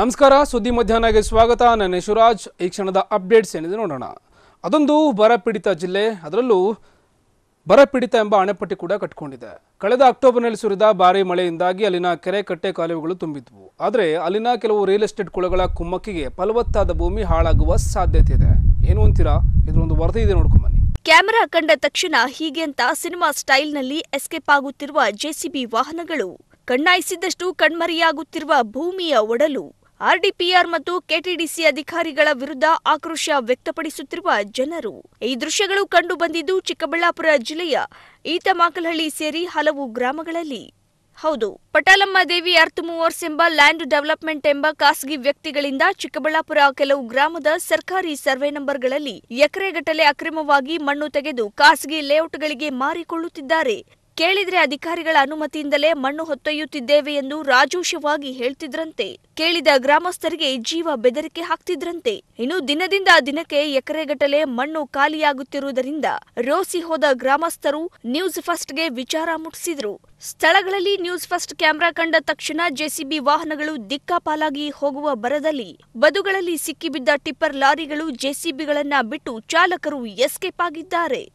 ನಮಸ್ಕಾರ ಸುದ್ದಿ ಮಧ್ಯಾಹ್ನಗೆ ಸ್ವಾಗತ ನನ್ನ ಶಿವರಾಜ್ ಈ ಕ್ಷಣದ ಅಪ್ಡೇಟ್ಸ್ ಏನಿದೆ ನೋಡೋಣ ಅದೊಂದು ಬರಪೀಡಿತ ಜಿಲ್ಲೆ ಅದರಲ್ಲೂ ಬರಪೀಡಿತ ಎಂಬ ಅಣೆಪಟ್ಟಿ ಕೂಡ ಕಟ್ಕೊಂಡಿದೆ ಕಳೆದ ಅಕ್ಟೋಬರ್ನಲ್ಲಿ ಸುರಿದ ಭಾರಿ ಮಳೆಯಿಂದಾಗಿ ಅಲ್ಲಿನ ಕೆರೆ ಕಟ್ಟೆ ಕಾಲುವೆಗಳು ತುಂಬಿದ್ವು ಆದರೆ ಅಲ್ಲಿನ ಕೆಲವು ರಿಯಲ್ ಎಸ್ಟೇಟ್ ಕುಳಗಳ ಕುಮ್ಮಕ್ಕಿಗೆ ಫಲವತ್ತಾದ ಭೂಮಿ ಹಾಳಾಗುವ ಸಾಧ್ಯತೆ ಇದೆ ಏನು ಅಂತೀರಾ ಇದ್ರೊಂದು ವರದಿ ಇದೆ ನೋಡ್ಕೊಂಬನ್ನಿ ಕ್ಯಾಮೆರಾ ಕಂಡ ತಕ್ಷಣ ಹೀಗೆ ಅಂತ ಸಿನಿಮಾ ಸ್ಟೈಲ್ನಲ್ಲಿ ಎಸ್ಕೇಪ್ ಆಗುತ್ತಿರುವ ಜೆಸಿಬಿ ವಾಹನಗಳು ಕಣ್ಣಾಯಿಸಿದಷ್ಟು ಕಣ್ಮರೆಯಾಗುತ್ತಿರುವ ಭೂಮಿಯ ಒಡಲು ಆರ್ಡಿಪಿಆರ್ ಮತ್ತು ಕೆಟಿಡಿಸಿ ಅಧಿಕಾರಿಗಳ ವಿರುದ್ಧ ಆಕ್ರೋಶ ವ್ಯಕ್ತಪಡಿಸುತ್ತಿರುವ ಜನರು ಈ ದೃಶ್ಯಗಳು ಕಂಡು ಬಂದಿದ್ದು ಚಿಕ್ಕಬಳ್ಳಾಪುರ ಜಿಲ್ಲೆಯ ಈತಮಾಕಲಹಳ್ಳಿ ಸೇರಿ ಹಲವು ಗ್ರಾಮಗಳಲ್ಲಿ ಹೌದು ಪಟಾಲಮ್ಮ ದೇವಿ ಅರ್ತ್ ಮೂವರ್ಸ್ ಎಂಬ ಲ್ಯಾಂಡ್ ಡೆವಲಪ್ಮೆಂಟ್ ಎಂಬ ಖಾಸಗಿ ವ್ಯಕ್ತಿಗಳಿಂದ ಚಿಕ್ಕಬಳ್ಳಾಪುರ ಕೆಲವು ಗ್ರಾಮದ ಸರ್ಕಾರಿ ಸರ್ವೆ ನಂಬರ್ಗಳಲ್ಲಿ ಎಕರೆಗಟ್ಟಲೆ ಅಕ್ರಮವಾಗಿ ಮಣ್ಣು ತೆಗೆದು ಖಾಸಗಿ ಲೇಔಟ್ಗಳಿಗೆ ಮಾರಿಕೊಳ್ಳುತ್ತಿದ್ದಾರೆ ಕೇಳಿದ್ರೆ ಅಧಿಕಾರಿಗಳ ಅನುಮತಿಯಿಂದಲೇ ಮಣ್ಣು ಹೊತ್ತೊಯ್ಯುತ್ತಿದ್ದೇವೆ ಎಂದು ರಾಜೋಷವಾಗಿ ಹೇಳ್ತಿದ್ರಂತೆ ಕೇಳಿದ ಗ್ರಾಮಸ್ಥರಿಗೆ ಜೀವ ಬೆದರಿಕೆ ಹಾಕ್ತಿದ್ರಂತೆ ಇನ್ನು ದಿನದಿಂದ ದಿನಕ್ಕೆ ಎಕರೆಗಟ್ಟಲೆ ಮಣ್ಣು ಖಾಲಿಯಾಗುತ್ತಿರುವುದರಿಂದ ರೋಸಿ ಹೋದ ಗ್ರಾಮಸ್ಥರು ನ್ಯೂಸ್ ಫಸ್ಟ್ಗೆ ವಿಚಾರ ಮುಟ್ಟಿಸಿದ್ರು ಸ್ಥಳಗಳಲ್ಲಿ ನ್ಯೂಸ್ ಫಸ್ಟ್ ಕ್ಯಾಮೆರಾ ಕಂಡ ತಕ್ಷಣ ಜೆಸಿಬಿ ವಾಹನಗಳು ದಿಕ್ಕಾಪಾಲಾಗಿ ಹೋಗುವ ಬರದಲ್ಲಿ ಬದುಗಳಲ್ಲಿ ಸಿಕ್ಕಿಬಿದ್ದ ಟಿಪ್ಪರ್ ಲಾರಿಗಳು ಜೆಸಿಬಿಗಳನ್ನ ಬಿಟ್ಟು ಚಾಲಕರು ಎಸ್ಕೇಪ್ ಆಗಿದ್ದಾರೆ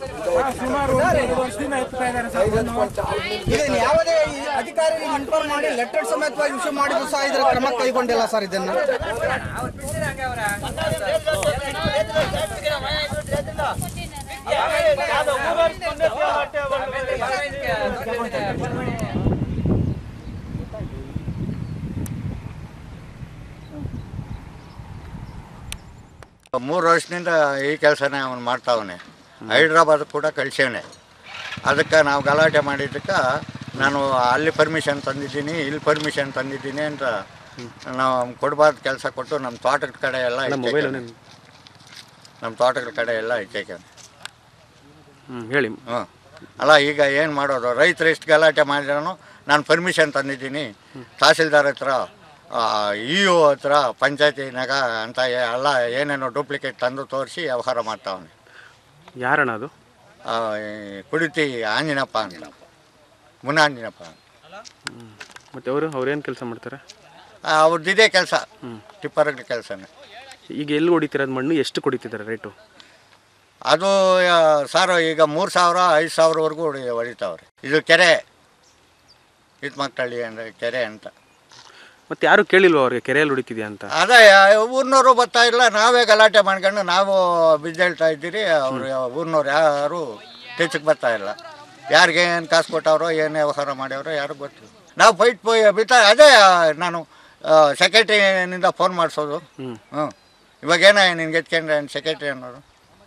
ಇದನ್ನ ಯಾವುದೇ ಅಧಿಕಾರಿಗೆ ಇನ್ಫಾರ್ಮ್ ಮಾಡಿ ಲೆಟರ್ ಸಮೇತವಾಗಿ ಇಶ್ಯೂ ಮಾಡಿದ್ರು ಸಹ ಇದರ ಕ್ರಮ ಕೈಗೊಂಡಿಲ್ಲ ಸರ್ ಇದನ್ನ ಮೂರು ವರ್ಷದಿಂದ ಈ ಕೆಲಸನೇ ಅವನು ಮಾಡ್ತಾವನೆ ಹೈದ್ರಾಬಾದ್ ಕೂಡ ಕಳ್ಸೇವನೆ ಅದಕ್ಕೆ ನಾವು ಗಲಾಟೆ ಮಾಡಿದ್ದಕ್ಕೆ ನಾನು ಅಲ್ಲಿ ಪರ್ಮಿಷನ್ ತಂದಿದ್ದೀನಿ ಇಲ್ಲಿ ಪರ್ಮಿಷನ್ ತಂದಿದ್ದೀನಿ ಅಂತ ನಾವು ಕೊಡಬಾರ್ದು ಕೆಲಸ ಕೊಟ್ಟು ನಮ್ಮ ತೋಟದ ಕಡೆ ಎಲ್ಲ ನಮ್ಮ ತೋಟದ ಕಡೆ ಎಲ್ಲ ಇಚ್ಚೇಕೆ ಹ್ಞೂ ಹೇಳಿ ಹ್ಞೂ ಅಲ್ಲ ಈಗ ಏನು ಮಾಡೋದು ರೈತರು ಎಷ್ಟು ಗಲಾಟೆ ಮಾಡಿದ್ರು ನಾನು ಪರ್ಮಿಷನ್ ತಂದಿದ್ದೀನಿ ತಹಸೀಲ್ದಾರ್ ಹತ್ರ ಇ ಒ ಹತ್ರ ಪಂಚಾಯತಿನಾಗ ಅಂತ ಏ- ಎಲ್ಲ ಏನೇನೋ ಡೂಪ್ಲಿಕೇಟ್ ತಂದು ತೋರಿಸಿ ವ್ಯವಹಾರ ಮಾಡ್ತಾವನೆ ಯಾರಣ್ಣ ಅದು ಆ, ಈ ಕುಡಿತಿ ಆಂಜನಪ್ಪ ಅಂತ ಮುನಾಂಜನಪ್ಪ ಮತ್ತು ಅವರು ಅವ್ರೇನು ಕೆಲಸ ಮಾಡ್ತಾರೆ ಅವ್ರದ್ದು ಇದೇ ಕೆಲಸ ಟಿಪ್ಪರ್ಗಳ ಕೆಲಸನೇ ಈಗ ಎಲ್ಲಿ ಹೊಡಿತಿರೋದು ಮಣ್ಣು ಎಷ್ಟು ಕೊಡಿತಿದ್ದಾರೆ ರೇಟು ಅದು ಆ, ಸರ್ ಈಗ ಮೂರು ಸಾವಿರ ಐದು ಸಾವಿರವರೆಗೂ ಹೊಡಿ ಹೊಡಿತಾವ್ರೆ ಇದು ಕೆರೆ ಇತ್ಮಕ್ಕಳ್ಳಿ ಅಂದರೆ ಕೆರೆ ಅಂತ ಮತ್ತು ಯಾರು ಕೇಳಿಲ್ವ ಅವ್ರಿಗೆ ಕೆರೆಯಲ್ಲಿ ಹೊಡಿತಿದ್ಯಾ ಅಂತ ಅದೇ ಊರಿನವರು ಬರ್ತಾ ಇಲ್ಲ ನಾವೇ ಗಲಾಟೆ ಮಾಡ್ಕೊಂಡು ನಾವು ಬಿದ್ದೇಳ್ತಾ ಇದ್ದೀರಿ ಅವರು ಊರಿನವ್ರು ಯಾರು ಟೆಚ್ಗೆ ಬರ್ತಾ ಇಲ್ಲ ಯಾರಿಗೆ ಏನು ಕಾಸು ಕೊಟ್ಟವ್ರೋ ಏನು ವ್ಯವಹಾರ ಮಾಡ್ಯಾವ್ರೋ ಯಾರು ಗೊತ್ತು ನಾವು ಫೈಟ್ ಪೋಯ್ ಬಿತ್ತಾ ಅದೇ ನಾನು ಸೆಕ್ರೆಟ್ರಿನಿಂದ ಫೋನ್ ಮಾಡಿಸೋದು ಹ್ಞೂ ಇವಾಗೇನ ನಿನ್ಗೆ ಎತ್ಕೊಂಡ್ರೆ ಸೆಕ್ರೆಟ್ರಿ ಅನ್ನೋದು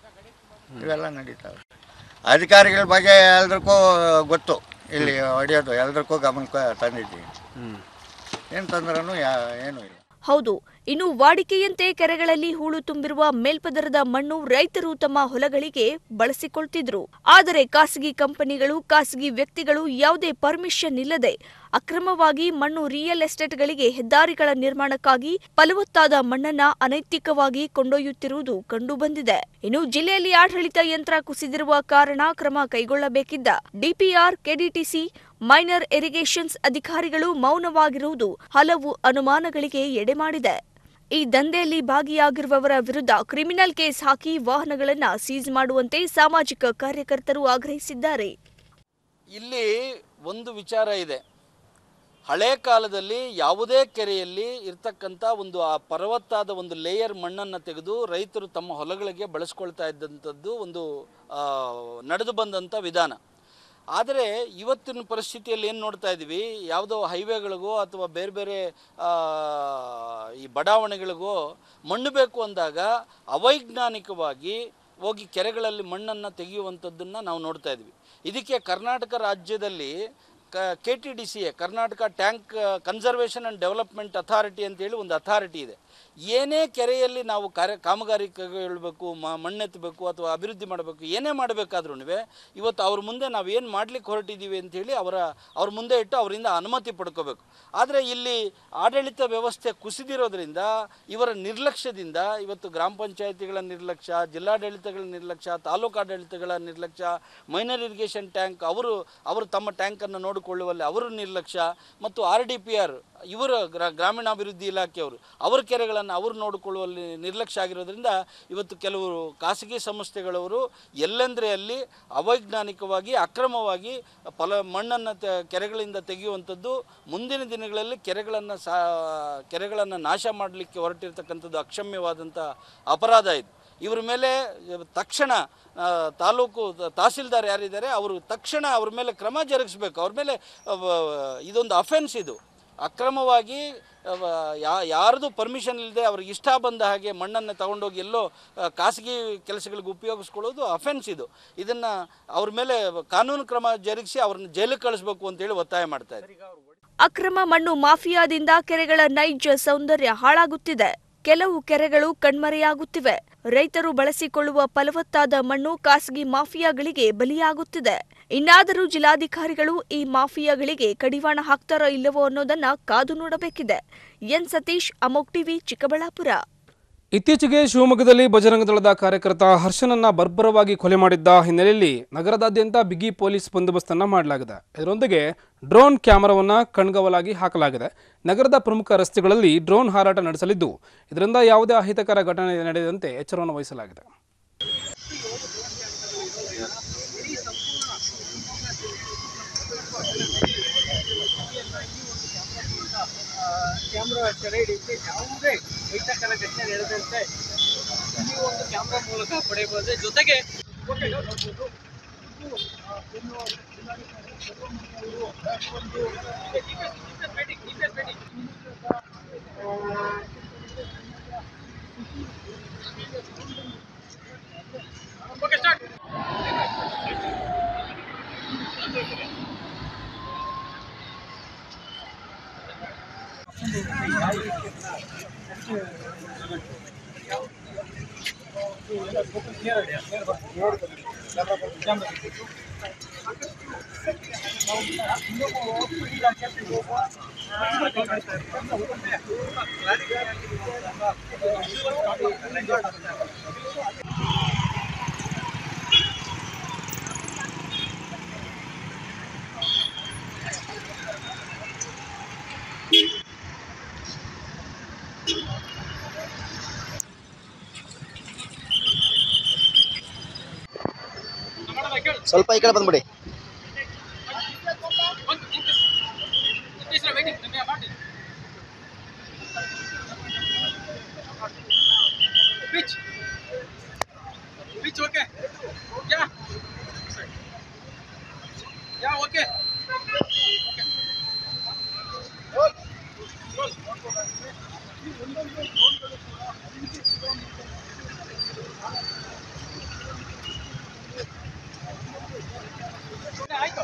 ಇವೆಲ್ಲ ನಡೀತಾವೆ ಅಧಿಕಾರಿಗಳ ಬಗ್ಗೆ ಎಲ್ರಿಗೂ ಗೊತ್ತು ಇಲ್ಲಿ ಹೊಡೆಯೋದು ಎಲ್ರಿಗೂ ಗಮನಕ್ಕೆ ತಂದಿದ್ದೀವಿ ಹ್ಞೂ ಏನು ತಂದ್ರೂ ಯಾ ಏನೂ ಇಲ್ಲ ಹೌದು ಇನ್ನು ವಾಡಿಕೆಯಂತೆ ಕೆರೆಗಳಲ್ಲಿ ಹೂಳು ತುಂಬಿರುವ ಮೇಲ್ಪದರದ ಮಣ್ಣು ರೈತರು ತಮ್ಮ ಹೊಲಗಳಿಗೆ ಬಳಸಿಕೊಳ್ತಿದ್ರು ಆದರೆ ಖಾಸಗಿ ಕಂಪನಿಗಳು ಖಾಸಗಿ ವ್ಯಕ್ತಿಗಳು ಯಾವುದೇ ಪರ್ಮಿಷನ್ ಇಲ್ಲದೆ ಅಕ್ರಮವಾಗಿ ಮಣ್ಣು ರಿಯಲ್ ಎಸ್ಟೇಟ್ಗಳಿಗೆ ಹೆದ್ದಾರಿಗಳ ನಿರ್ಮಾಣಕ್ಕಾಗಿ ಫಲವತ್ತಾದ ಮಣ್ಣನ್ನ ಅನೈತಿಕವಾಗಿ ಕೊಂಡೊಯ್ಯುತ್ತಿರುವುದು ಕಂಡುಬಂದಿದೆ ಇನ್ನು ಜಿಲ್ಲೆಯಲ್ಲಿ ಆಡಳಿತ ಯಂತ್ರ ಕುಸಿದಿರುವ ಕಾರಣ ಕ್ರಮ ಕೈಗೊಳ್ಳಬೇಕಿದ್ದ ಡಿಪಿಆರ್ ಕೆಡಿಟಿಸಿ ಮೈನರ್ ಇರಿಗೇಷನ್ಸ್ ಅಧಿಕಾರಿಗಳು ಮೌನವಾಗಿರುವುದು ಹಲವು ಅನುಮಾನಗಳಿಗೆ ಎಡೆ ಮಾಡಿದೆ ಈ ದಂಧೆಯಲ್ಲಿ ಭಾಗಿಯಾಗಿರುವವರ ವಿರುದ್ಧ ಕ್ರಿಮಿನಲ್ ಕೇಸ್ ಹಾಕಿ ವಾಹನಗಳನ್ನ ಸೀಸ್ ಮಾಡುವಂತೆ ಸಾಮಾಜಿಕ ಕಾರ್ಯಕರ್ತರು ಆಗ್ರಹಿಸಿದ್ದಾರೆ ಇಲ್ಲಿ ಒಂದು ವಿಚಾರ ಇದೆ ಹಳೆ ಕಾಲದಲ್ಲಿ ಯಾವುದೇ ಕೆರೆಯಲ್ಲಿ ಇರ್ತಕ್ಕಂಥ ಒಂದು ಆ ಪರ್ವತ್ತಾದ ಒಂದು ಲೇಯರ್ ಮಣ್ಣನ್ನು ತೆಗೆದು ರೈತರು ತಮ್ಮ ಹೊಲಗಳಿಗೆ ಬಳಸ್ಕೊಳ್ತಾ ಇದ್ದಂಥದ್ದು ಒಂದು ಆ, ನಡೆದು ಬಂದಂಥ ವಿಧಾನ ಆದರೆ ಇವತ್ತಿನ ಪರಿಸ್ಥಿತಿಯಲ್ಲಿ ಏನು ನೋಡ್ತಾ ಇದ್ದೀವಿ ಯಾವುದೋ ಹೈವೇಗಳಿಗೋ ಅಥವಾ ಬೇರೆ ಬೇರೆ ಆ, ಈ ಬಡಾವಣೆಗಳಿಗೋ ಮಣ್ಣು ಬೇಕು ಅಂದಾಗ ಅವೈಜ್ಞಾನಿಕವಾಗಿ ಹೋಗಿ ಕೆರೆಗಳಲ್ಲಿ ಮಣ್ಣನ್ನು ತೆಗೆಯುವಂಥದ್ದನ್ನು ನಾವು ನೋಡ್ತಾ ಇದ್ವಿ ಇದಕ್ಕೆ ಕರ್ನಾಟಕ ರಾಜ್ಯದಲ್ಲಿ ಕ K T D C A Karnataka tank conservation and development authority ಅಂತೇಳಿ ಒಂದು ಅಥಾರಿಟಿ ಇದೆ ಏನೇ ಕೆರೆಯಲ್ಲಿ ನಾವು ಕಾರ್ಯ ಕಾಮಗಾರಿ ಕೈಗೊಳ್ಳಬೇಕು ಮ ಮಣ್ಣೆತ್ತಬೇಕು ಅಥವಾ ಅಭಿವೃದ್ಧಿ ಮಾಡಬೇಕು ಏನೇ ಮಾಡಬೇಕಾದ್ರೂ ಇವತ್ತು ಅವ್ರ ಮುಂದೆ ನಾವು ಏನು ಮಾಡ್ಲಿಕ್ಕೆ ಹೊರಟಿದ್ದೀವಿ ಅಂತೇಳಿ ಅವರ ಅವ್ರ ಮುಂದೆ ಇಟ್ಟು ಅವರಿಂದ ಅನುಮತಿ ಪಡ್ಕೋಬೇಕು ಆದರೆ ಇಲ್ಲಿ ಆಡಳಿತ ವ್ಯವಸ್ಥೆ ಕುಸಿದಿರೋದ್ರಿಂದ ಇವರ ನಿರ್ಲಕ್ಷ್ಯದಿಂದ ಇವತ್ತು ಗ್ರಾಮ ಪಂಚಾಯತಿಗಳ ನಿರ್ಲಕ್ಷ್ಯ ಜಿಲ್ಲಾಡಳಿತಗಳ ನಿರ್ಲಕ್ಷ್ಯ ತಾಲೂಕು ಆಡಳಿತಗಳ ನಿರ್ಲಕ್ಷ್ಯ ಮೈನರ್ ಇರಿಗೇಷನ್ ಟ್ಯಾಂಕ್ ಅವರು ಅವರು ತಮ್ಮ ಟ್ಯಾಂಕನ್ನು ನೋಡಿಕೊಂಡು ನೋಡಿಕೊಳ್ಳುವಲ್ಲಿ ಅವರ ನಿರ್ಲಕ್ಷ್ಯ ಮತ್ತು ಆರ್ ಡಿ ಪಿ ಆರ್ ಇವರ ಗ್ರಾ ಗ್ರಾಮೀಣಾಭಿವೃದ್ಧಿ ಇಲಾಖೆಯವರು ಅವರ ಕೆರೆಗಳನ್ನು ಅವರು ನೋಡಿಕೊಳ್ಳುವಲ್ಲಿ ನಿರ್ಲಕ್ಷ್ಯ ಆಗಿರೋದ್ರಿಂದ ಇವತ್ತು ಕೆಲವರು ಖಾಸಗಿ ಸಂಸ್ಥೆಗಳವರು ಎಲ್ಲೆಂದರೆ ಅಲ್ಲಿ ಅವೈಜ್ಞಾನಿಕವಾಗಿ ಅಕ್ರಮವಾಗಿ ಫಲ ಮಣ್ಣನ್ನು ತೆ ಕೆರೆಗಳಿಂದ ತೆಗೆಯುವಂಥದ್ದು ಮುಂದಿನ ದಿನಗಳಲ್ಲಿ ಕೆರೆಗಳನ್ನು ಸಾ ಕೆರೆಗಳನ್ನು ನಾಶ ಮಾಡಲಿಕ್ಕೆ ಹೊರಟಿರ್ತಕ್ಕಂಥದ್ದು ಅಕ್ಷಮ್ಯವಾದಂಥ ಅಪರಾಧ ಇದು ಇವ್ರ ಮೇಲೆ ತಕ್ಷಣ ಆ, ತಾಲೂಕು ತ- ತಹಸೀಲ್ದಾರ್ ಯಾರಿದ್ದಾರೆ ಅವರು ತಕ್ಷಣ ಅವ್ರ ಮೇಲೆ ಕ್ರಮ ಜರುಗಿಸ್ಬೇಕು ಅವ್ರ ಮೇಲೆ ಅವ, ಇದೊಂದು ಅಫೆನ್ಸ್ ಇದು ಅಕ್ರಮವಾಗಿ ಅವ, ಯಾ ಯಾರ್ದು ಪರ್ಮಿಷನ್ ಇಲ್ಲದೆ ಅವ್ರಿಗೆ ಇಷ್ಟ ಬಂದ ಹಾಗೆ ಮಣ್ಣನ್ನು ತಗೊಂಡೋಗಿ ಎಲ್ಲೋ ಆ, ಖಾಸಗಿ ಕೆಲಸಗಳಿಗೆ ಉಪಯೋಗಿಸ್ಕೊಳ್ಳೋದು ಅಫೆನ್ಸ್ ಇದು ಇದನ್ನು ಅವ್ರ ಮೇಲೆ ಕಾನೂನು ಕ್ರಮ ಜರುಗಿಸಿ ಅವ್ರನ್ನ ಜೈಲಿಗೆ ಕಳಿಸ್ಬೇಕು ಅಂತೇಳಿ ಒತ್ತಾಯ ಮಾಡ್ತಾ ಇದ್ದಾರೆ ಅಕ್ರಮ ಮಣ್ಣು ಮಾಫಿಯಾದಿಂದ ಕೆರೆಗಳ ನೈಜ ಸೌಂದರ್ಯ ಹಾಳಾಗುತ್ತಿದೆ ಕೆಲವು ಕೆರೆಗಳು ಕಣ್ಮರೆಯಾಗುತ್ತಿವೆ ರೈತರು ಬಳಸಿಕೊಳ್ಳುವ ಫಲವತ್ತಾದ ಮಣ್ಣು ಖಾಸಗಿ ಮಾಫಿಯಾಗಳಿಗೆ ಬಲಿಯಾಗುತ್ತಿದೆ ಇನ್ನಾದರೂ ಜಿಲ್ಲಾಧಿಕಾರಿಗಳು ಈ ಮಾಫಿಯಾಗಳಿಗೆ ಕಡಿವಾಣ ಹಾಕ್ತಾರೋ ಇಲ್ಲವೋ ಅನ್ನೋದನ್ನ ಕಾದು ನೋಡಬೇಕಿದೆ ಎನ್ ಸತೀಶ್ ಅಮೋಕ್ ಟಿವಿ ಚಿಕ್ಕಬಳ್ಳಾಪುರ ಇತ್ತೀಚೆಗೆ ಶಿವಮೊಗ್ಗದಲ್ಲಿ ಬಜರಂಗ ದಳದ ಕಾರ್ಯಕರ್ತ ಹರ್ಷನನ್ನ ಬರ್ಬರವಾಗಿ ಕೊಲೆ ಮಾಡಿದ್ದ ಹಿನ್ನೆಲೆಯಲ್ಲಿ ನಗರದಾದ್ಯಂತ ಬಿಗಿ ಪೊಲೀಸ್ ಬಂದೋಬಸ್ತನ್ನ ಮಾಡಲಾಗಿದೆ ಇದರೊಂದಿಗೆ ಡ್ರೋನ್ ಕ್ಯಾಮೆರಾವನ್ನ ಕಣ್ಗಾವಲಾಗಿ ಹಾಕಲಾಗಿದೆ ನಗರದ ಪ್ರಮುಖ ರಸ್ತೆಗಳಲ್ಲಿ ಡ್ರೋನ್ ಹಾರಾಟ ನಡೆಸಲಿದ್ದು ಇದರಿಂದ ಯಾವುದೇ ಅಹಿತಕರ ಘಟನೆ ನಡೆಯದಂತೆ ಎಚ್ಚರವನ್ನು ವಹಿಸಲಾಗಿದೆ ಕ್ಯಾಮ್ರಾ ಸೆರೆ ಹಿಡಿಯುತ್ತೆ ಯಾವುದೇ ಅಹಿತಕರ ಘಟನೆ ನಡೆದಂತೆ ಈ ಒಂದು ಕ್ಯಾಮ್ರಾ ಮೂಲಕ ಪಡೆಯಬಹುದು ಜೊತೆಗೆ ಸ್ವಲ್ಪ ಈ ಕಡೆ ಬಂದ್ಬಿಡಿ pitch pitch okay yeah yeah okay ಆಯ್ತು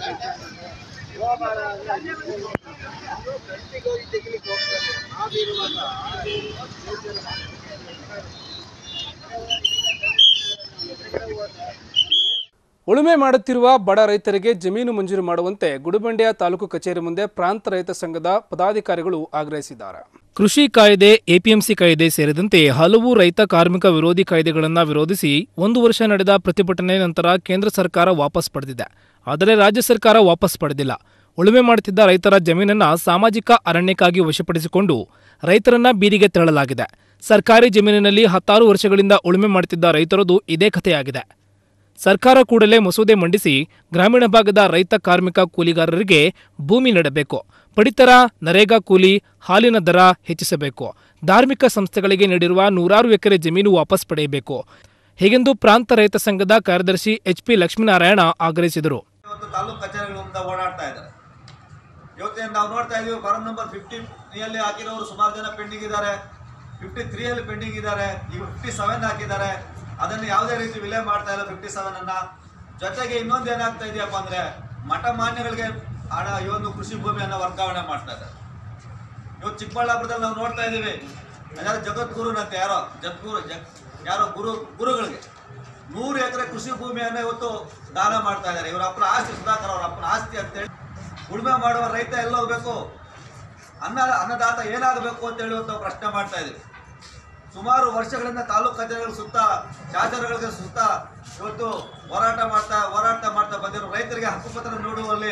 ಉಳುಮೆ ಮಾಡುತ್ತಿರುವ ಬಡ ರೈತರಿಗೆ ಜಮೀನು ಮಂಜೂರು ಮಾಡುವಂತೆ ಗುಡಿಬಂಡೆಯ ತಾಲೂಕು ಕಚೇರಿ ಮುಂದೆ ಪ್ರಾಂತ ರೈತ ಸಂಘದ ಪದಾಧಿಕಾರಿಗಳು ಆಗ್ರಹಿಸಿದ್ದಾರೆ ಕೃಷಿ ಕಾಯ್ದೆ ಎಪಿಎಂಸಿ ಕಾಯ್ದೆ ಸೇರಿದಂತೆ ಹಲವು ರೈತ ಕಾರ್ಮಿಕ ವಿರೋಧಿ ಕಾಯ್ದೆಗಳನ್ನು ವಿರೋಧಿಸಿ ಒಂದು ವರ್ಷ ನಡೆದ ಪ್ರತಿಭಟನೆ ನಂತರ ಕೇಂದ್ರ ಸರ್ಕಾರ ವಾಪಸ್ ಪಡೆದಿದೆ ಆದರೆ ರಾಜ್ಯ ಸರ್ಕಾರ ವಾಪಸ್ ಪಡೆದಿಲ್ಲ ಉಳುಮೆ ಮಾಡುತ್ತಿದ್ದ ರೈತರ ಜಮೀನನ್ನ ಸಾಮಾಜಿಕ ಅರಣ್ಯಕ್ಕಾಗಿ ವಶಪಡಿಸಿಕೊಂಡು ರೈತರನ್ನ ಬೀದಿಗೆ ತಳ್ಳಲಾಗಿದೆ ಸರ್ಕಾರಿ ಜಮೀನಿನಲ್ಲಿ ಹತ್ತಾರು ವರ್ಷಗಳಿಂದ ಉಳುಮೆ ಮಾಡುತ್ತಿದ್ದ ರೈತರದು ಇದೇ ಕಥೆಯಾಗಿದೆ ಸರ್ಕಾರ ಕೂಡಲೇ ಮಸೂದೆ ಮಂಡಿಸಿ ಗ್ರಾಮೀಣ ಭಾಗದ ರೈತ ಕಾರ್ಮಿಕ ಕೂಲಿಗಾರರಿಗೆ ಭೂಮಿ ನೀಡಬೇಕು ಪಡಿತರ ನರೇಗಾ ಕೂಲಿ ಹಾಲಿನ ದರ ಹೆಚ್ಚಿಸಬೇಕು ಧಾರ್ಮಿಕ ಸಂಸ್ಥೆಗಳಿಗೆ ನೀಡಿರುವ ನೂರಾರು ಎಕರೆ ಜಮೀನು ವಾಪಸ್ ಪಡೆಯಬೇಕು ಹೀಗೆಂದು ಪ್ರಾಂತ ರೈತ ಸಂಘದ ಕಾರ್ಯದರ್ಶಿ ಎಚ್ಪಿ ಲಕ್ಷ್ಮೀನಾರಾಯಣ ಆಗ್ರಹಿಸಿದರು ಇವತ್ತು ತಾಲೂಕು ಕಚೇರಿಗಳ ಮುಂದೆ ಓಡಾಡ್ತಾ ಇದ್ದಾರೆ ಇವತ್ತು ಏನ್ ನಾವು ನೋಡ್ತಾ ಇದೀವಿ ಫಾರಂ ನಂಬರ್ ಫಿಫ್ಟಿ ತ್ರೀಯಲ್ಲಿ ಹಾಕಿರೋರು ಸುಮಾರು ಜನ ಪೆಂಡಿಂಗ್ ಇದ್ದಾರೆ ಫಿಫ್ಟಿ ತ್ರೀಯಲ್ಲಿ ಪೆಂಡಿಂಗ್ ಇದ್ದಾರೆ ಈಗ ಫಿಫ್ಟಿ ಸೆವೆನ್ ಹಾಕಿದ್ದಾರೆ ಅದನ್ನು ಯಾವುದೇ ರೀತಿ ವಿಲೇ ಮಾಡ್ತಾ ಇಲ್ಲ ಫಿಫ್ಟಿ ಸೆವೆನ್ ಅನ್ನ ಜೊತೆಗೆ ಇನ್ನೊಂದು ಏನಾಗ್ತಾ ಇದೆಯಪ್ಪ ಅಂದ್ರೆ ಮಠ ಮಾನ್ಯಗಳಿಗೆ ಹಣ ಈ ಒಂದು ಕೃಷಿ ಭೂಮಿಯನ್ನ ವರ್ಗಾವಣೆ ಮಾಡ್ತಾ ಇದ್ದಾರೆ ಇವತ್ತು ಚಿಕ್ಕಬಳ್ಳಾಪುರದಲ್ಲಿ ನಾವು ನೋಡ್ತಾ ಇದ್ದೀವಿ ಯಾರು ಜಗದ್ಗುರುನಂತೆ ಯಾರೋ ಜಗದ್ಗುರು ಜಗ್ ಯಾರೋ ಗುರು ಗುರುಗಳಿಗೆ ನೂರು ಎಕರೆ ಕೃಷಿ ಭೂಮಿಯನ್ನು ಇವತ್ತು ದಾನ ಮಾಡ್ತಾ ಇದ್ದಾರೆ ಇವರ ಅಪ್ಪನ ಆಸ್ತಿ ಸುಧಾಕರ್ ಅವರ ಅಪ್ಪನ ಆಸ್ತಿ ಅಂತೇಳಿ ಉಳುಮೆ ಮಾಡುವ ರೈತ ಎಲ್ಲ ಹೋಗ್ಬೇಕು ಅನ್ನ ಅನ್ನದಾತ ಏನಾಗಬೇಕು ಅಂತೇಳಿ ಇವತ್ತು ನಾವು ಪ್ರಶ್ನೆ ಮಾಡ್ತಾ ಇದ್ದೀವಿ ಸುಮಾರು ವರ್ಷಗಳಿಂದ ತಾಲೂಕು ಕಚೇರಿಗಳ ಸುತ್ತ ಶಾಸನಗಳಿಗೆ ಸುತ್ತ ಇವತ್ತು ಹೋರಾಟ ಮಾಡ್ತಾ ಹೋರಾಟ ಮಾಡ್ತಾ ಬಂದಿರೋ ರೈತರಿಗೆ ಹಕ್ಕುಪತ್ರ ನೀಡುವಲ್ಲಿ